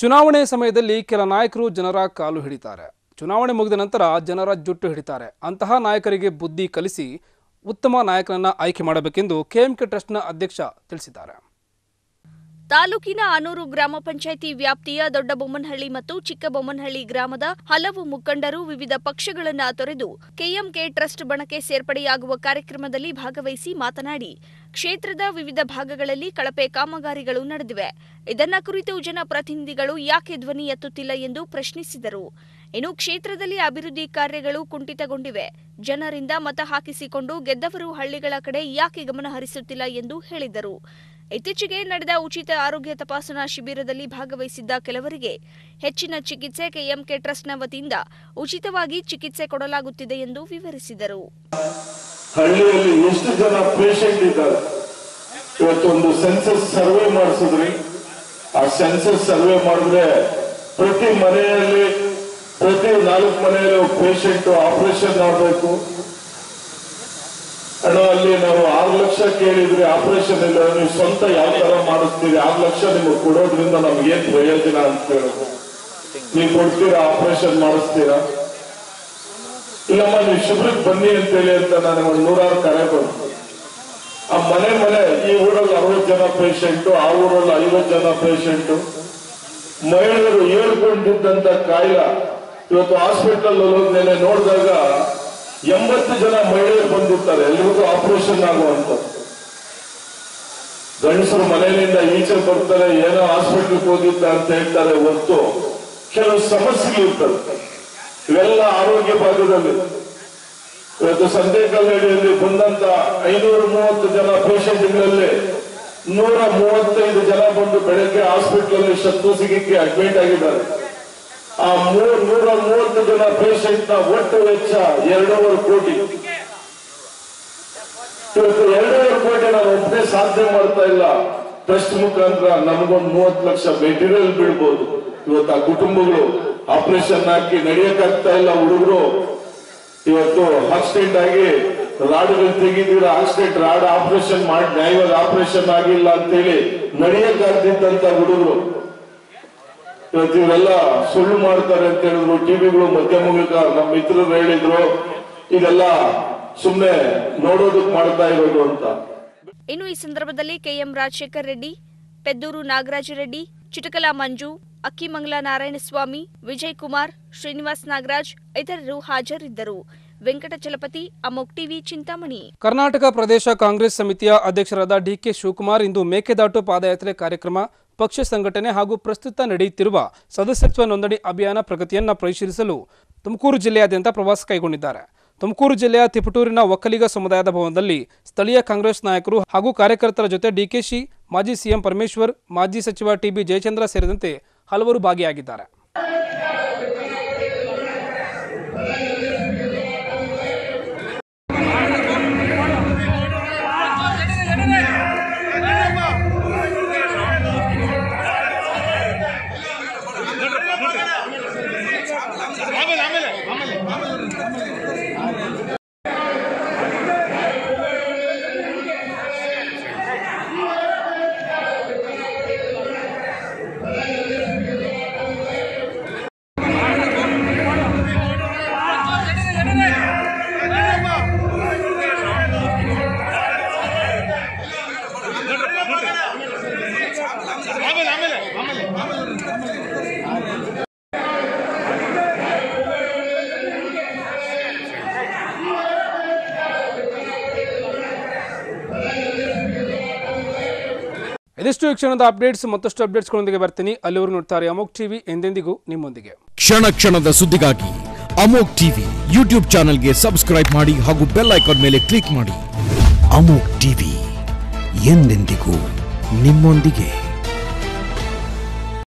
ಚುನಾವಣೆ ಸಮಯದಲ್ಲಿ ಕೆಲ ನಾಯಕರು ಜನರ ಕಾಲು ಹಿಡಿತಾರೆ ಚುನಾವಣೆ ಮುಗಿದ ನಂತರ ಜನರ ಜುಟ್ಟು ಹಿಡಿತಾರೆ ಅಂತಹ ನಾಯಕರಿಗೆ ಬುದ್ಧಿ ಕಲಿಸಿ ಉತ್ತಮ ನಾಯಕನನ್ನ ಆಯ್ಕೆ ಮಾಡಬೇಕೆಂದು ಕೆಎಂಕೆ ಟ್ರಸ್ಟ್ನ ಅಧ್ಯಕ್ಷ ತಿಳಿಸಿದ್ದಾರೆ ತಾಲೂಕಿನ ಆನೂರು ಗ್ರಾಮ ಪಂಚಾಯಿತಿ ವ್ಯಾಪ್ತಿಯ ದೊಡ್ಡಬೊಮ್ಮನಹಳ್ಳಿ ಮತ್ತು ಚಿಕ್ಕಬೊಮ್ಮನಹಳ್ಳಿ ಗ್ರಾಮದ ಹಲವು ಮುಖಂಡರು ವಿವಿಧ ಪಕ್ಷಗಳನ್ನ ತೊರೆದು ಕೆಎಂಕೆ ಟ್ರಸ್ಟ್ ಬಣಕ್ಕೆ ಸೇರ್ಪಡೆಯಾಗುವ ಕಾರ್ಯಕ್ರಮದಲ್ಲಿ ಭಾಗವಹಿಸಿ ಮಾತನಾಡಿ ಕ್ಷೇತ್ರದ ವಿವಿಧ ಭಾಗಗಳಲ್ಲಿ ಕಳಪೆ ಕಾಮಗಾರಿಗಳು ನಡೆದಿವೆ ಇದನ್ನ ಕುರಿತು ಜನಪ್ರತಿನಿಧಿಗಳು ಯಾಕೆ ಧ್ವನಿ ಎತ್ತುತ್ತಿಲ್ಲ ಎಂದು ಪ್ರಶ್ನಿಸಿದರು ಇನ್ನು ಕ್ಷೇತ್ರದಲ್ಲಿ ಅಭಿವೃದ್ಧಿ ಕಾರ್ಯಗಳು ಕುಂಠಿತಗೊಂಡಿವೆ ಜನರಿಂದ ಮತ ಹಾಕಿಸಿಕೊಂಡು ಗೆದ್ದವರು ಹಳ್ಳಿಗಳ ಕಡೆ ಯಾಕೆ ಗಮನ ಹರಿಸುತ್ತಿಲ್ಲ ಎಂದು ಹೇಳಿದರು ಇತ್ತೀಚೆಗೆ ನಡೆದ ಉಚಿತ ಆರೋಗ್ಯ ತಪಾಸಣಾ ಶಿಬಿರದಲ್ಲಿ ಭಾಗವಹಿಸಿದ್ದ ಕೆಲವರಿಗೆ ಹೆಚ್ಚಿನ ಚಿಕಿತ್ಸೆ ಕೆಎಂಕೆ ಟ್ರಸ್ಟ್ನ ವತಿಯಿಂದ ಉಚಿತವಾಗಿ ಚಿಕಿತ್ಸೆ ಕೊಡಲಾಗುತ್ತಿದೆ ಎಂದು ವಿವರಿಸಿದರು ಹಳ್ಳಿಯಲ್ಲಿ ಎಷ್ಟು ಜನ ಪೇಷಂಟ್ ಇದ್ದಾರೆ ಇವತ್ತೊಂದು ಸೆನ್ಸಸ್ ಸರ್ವೆ ಮಾಡಿಸಿದ್ರಿ ಆ ಸೆನ್ಸಸ್ ಸರ್ವೆ ಮಾಡಿದ್ರೆ ಪ್ರತಿ ಮನೆಯಲ್ಲಿ ಪ್ರತಿ ನಾಲ್ಕು ಮನೆಯಲ್ಲಿ ಪೇಷಂಟ್ ಆಪರೇಷನ್ ಮಾಡಬೇಕು ಅಣ್ಣ ಅಲ್ಲಿ ನಾವು ಆರು ಲಕ್ಷ ಕೇಳಿದ್ರಿ ಆಪರೇಷನ್ ಇಲ್ಲ ನೀವು ಸ್ವಂತ ಯಾವ ತರ ಮಾಡಿಸ್ತೀರಿ ಆರು ಲಕ್ಷ ನಿಮಗೆ ಕೊಡೋದ್ರಿಂದ ನಮ್ಗೆ ಏನ್ ಪ್ರಯೋಜನ ಅಂತ ಹೇಳೋದು ನೀವು ಕೊಡ್ತೀರಾ ಆಪರೇಷನ್ ಮಾಡಿಸ್ತೀರಾ ಇಲ್ಲಮ್ಮ ನೀವು ಶಿಬಿರಕ್ಕೆ ಬನ್ನಿ ಅಂತೇಳಿ ಅಂತ ನನಗೆ ಒಂದು ನೂರಾರು ಕರೆ ಬಂತು ಆ ಮನೆ ಮನೆ ಈ ಊರಲ್ಲಿ ಅರವತ್ತು ಜನ ಪೇಷಂಟ್ ಆ ಊರಲ್ಲಿ ಐವತ್ತು ಜನ ಪೇಷಂಟ್ ಮಹಿಳೆಯರು ಏಳ್ಕೊಂಡಿದ್ದಂತ ಕಾಯಿಲ ಇವತ್ತು ಹಾಸ್ಪಿಟಲ್ ಹೋಗಿ ನೆನೆ ನೋಡಿದಾಗ ಎಂಬತ್ತು ಜನ ಮಹಿಳೆಯರು ಬಂದಿರ್ತಾರೆ ಎಲ್ರಿಗೂ ಆಪರೇಷನ್ ಆಗುವಂತ ಗಂಡಸರು ಮನೆಯಿಂದ ಈಚೆ ಬರ್ತಾರೆ ಏನೋ ಹಾಸ್ಪಿಟಲ್ಗೆ ಹೋಗಿದ್ದ ಅಂತ ಹೇಳ್ತಾರೆ ಹೊತ್ತು ಕೆಲವು ಸಮಸ್ಯೆಗಳು ಇರ್ತದೆ ಇವೆಲ್ಲ ಆರೋಗ್ಯ ಭಾಗದಲ್ಲಿ ಇವತ್ತು ಸಂದೇಕಲ್ನಡಿಯಲ್ಲಿ ಬಂದಂತ ಐನೂರ ಮೂವತ್ತು ಜನ ಪೇಷಂಟ್ಗಳಲ್ಲಿ ನೂರ ಮೂವತ್ತೈದು ಜನ ಬಂದು ಬೆಳಗ್ಗೆ ಹಾಸ್ಪಿಟಲ್ ಶಸ್ತ್ರಚಿಕಿತ್ಸೆಗೆ ಅಡ್ಮಿಟ್ ಆಗಿದ್ದಾರೆ ಆ ಮೂರ್ ನೂರ ಮೂವತ್ತು ಜನ ಪೇಷಂಟ್ ನ ಒಟ್ಟು ವೆಚ್ಚ ಎರಡೂವರೆ ಕೋಟಿ ಇವತ್ತು ಎರಡೂವರೆ ಕೋಟಿ ನಾನು ಒಬ್ಬನೇ ಸಾಧನೆ ಮಾಡ್ತಾ ಇಲ್ಲ ಟ್ರಸ್ಟ್ ಮುಖಾಂತರ ನಮಗೊಂದು ಮೂವತ್ತು ಲಕ್ಷ ಮೆಟೀರಿಯಲ್ ಬೀಳ್ಬೋದು ಇವತ್ತು ಆ ಕುಟುಂಬಗಳು ಆಪರೇಷನ್ ಹಾಕಿ ನಡೆಯಕ್ಕಾಗ್ತಾ ಇಲ್ಲ ಹುಡುಗರು ಇವತ್ತು ಆಕ್ಸಿಡೆಂಟ್ ಆಗಿ ರಾಡ್ಗಳು ತೆಗಿದಿರ ಆಕ್ಸಿಡೆಂಟ್ ರಾಡ್ ಆಪರೇಷನ್ ಮಾಡಿ ನ್ಯಾಯವಾಗಿ ಆಪರೇಷನ್ ಆಗಿಲ್ಲ ಅಂತೇಳಿ ನಡೆಯಕ್ಕಾಗ್ತಿದ್ದಂತ ಹುಡುಗರು ಇವತ್ತು ಇವರೆಲ್ಲ ಸುಳ್ಳು ಮಾಡ್ತಾರೆ ಅಂತ ಹೇಳಿದ್ರು ಟಿವಿಗಳು ಮಾಧ್ಯಮಗಳ ನಮ್ಮ ಮಿತ್ರರು ಹೇಳಿದ್ರು ಇದೆಲ್ಲ ಸುಮ್ನೆ ನೋಡೋದಕ್ ಮಾಡ್ತಾ ಇರೋದು ಅಂತ ಇನ್ನು ಈ ಸಂದರ್ಭದಲ್ಲಿ ಕೆಎಂ ರಾಜಶೇಖರ್ ರೆಡ್ಡಿ ಪೆದ್ದೂರು ನಾಗರಾಜ ರೆಡ್ಡಿ ಚಿಟಕಲ ಮಂಜು ಅಕ್ಕಿಮಂಗಲ ನಾರಾಯಣಸ್ವಾಮಿ ವಿಜಯ್ ಕುಮಾರ್ ಶ್ರೀನಿವಾಸ್ ನಾಗರಾಜ್ ಇತರರು ಹಾಜರಿದ್ದರು ವೆಂಕಟಚಲಪತಿ ಅಮೋಕ್ ಟಿವಿ ಚಿಂತಾಮಣಿ ಕರ್ನಾಟಕ ಪ್ರದೇಶ ಕಾಂಗ್ರೆಸ್ ಸಮಿತಿಯ ಅಧ್ಯಕ್ಷರಾದ ಡಿಕೆ ಶಿವಕುಮಾರ್ ಇಂದು ಮೇಕೆದಾಟು ಪಾದಯಾತ್ರೆ ಕಾರ್ಯಕ್ರಮ ಪಕ್ಷ ಸಂಘಟನೆ ಹಾಗೂ ಪ್ರಸ್ತುತ ನಡೆಯುತ್ತಿರುವ ಸದಸ್ಯತ್ವ ನೋಂದಣಿ ಅಭಿಯಾನ ಪ್ರಗತಿಯನ್ನು ಪರಿಶೀಲಿಸಲು ತುಮಕೂರು ಜಿಲ್ಲೆಯಾದ್ಯಂತ ಪ್ರವಾಸ ಕೈಗೊಂಡಿದ್ದಾರೆ ತುಮಕೂರು ಜಿಲ್ಲೆಯ ತಿಪಟೂರಿನ ಒಕ್ಕಲಿಗ ಸಮುದಾಯದ ಭವನದಲ್ಲಿ ಸ್ಥಳೀಯ ಕಾಂಗ್ರೆಸ್ ನಾಯಕರು ಹಾಗೂ ಕಾರ್ಯಕರ್ತರ ಜೊತೆ ಡಿಕೆಶಿ ಮಾಜಿ ಸಿಎಂ ಪರಮೇಶ್ವರ್ ಮಾಜಿ ಸಚಿವ ಟಿಬಿ ಜಯಚಂದ್ರ ಸೇರಿದಂತೆ ಹಲವರು ಭಾಗಿಯಾಗಿದ್ದಾರೆ ಇದಿಷ್ಟು ಈ ಕ್ಷಣದ ಅಪ್ಡೇಟ್ಸ್ ಮತ್ತಷ್ಟು ಅಪ್ಡೇಟ್ಸ್ಗಳೊಂದಿಗೆ ಬರ್ತೀನಿ ಅಲ್ಲಿವರೆಗೂ ನೋಡ್ತಾರೆ ಅಮೋಕ್ ಟಿವಿ ಎಂದೆಂದಿಗೂ ನಿಮ್ಮೊಂದಿಗೆ ಕ್ಷಣ ಕ್ಷಣದ ಸುದ್ದಿಗಾಗಿ ಅಮೋಕ್ ಟಿವಿ ಯೂಟ್ಯೂಬ್ ಚಾನೆಲ್ಗೆ ಸಬ್ಸ್ಕ್ರೈಬ್ ಮಾಡಿ ಹಾಗೂ ಬೆಲ್ ಐಕಾನ್ ಮೇಲೆ ಕ್ಲಿಕ್ ಮಾಡಿ ಅಮೋಕ್ ಟಿವಿ ಎಂದೆಂದಿಗೂ ನಿಮ್ಮೊಂದಿಗೆ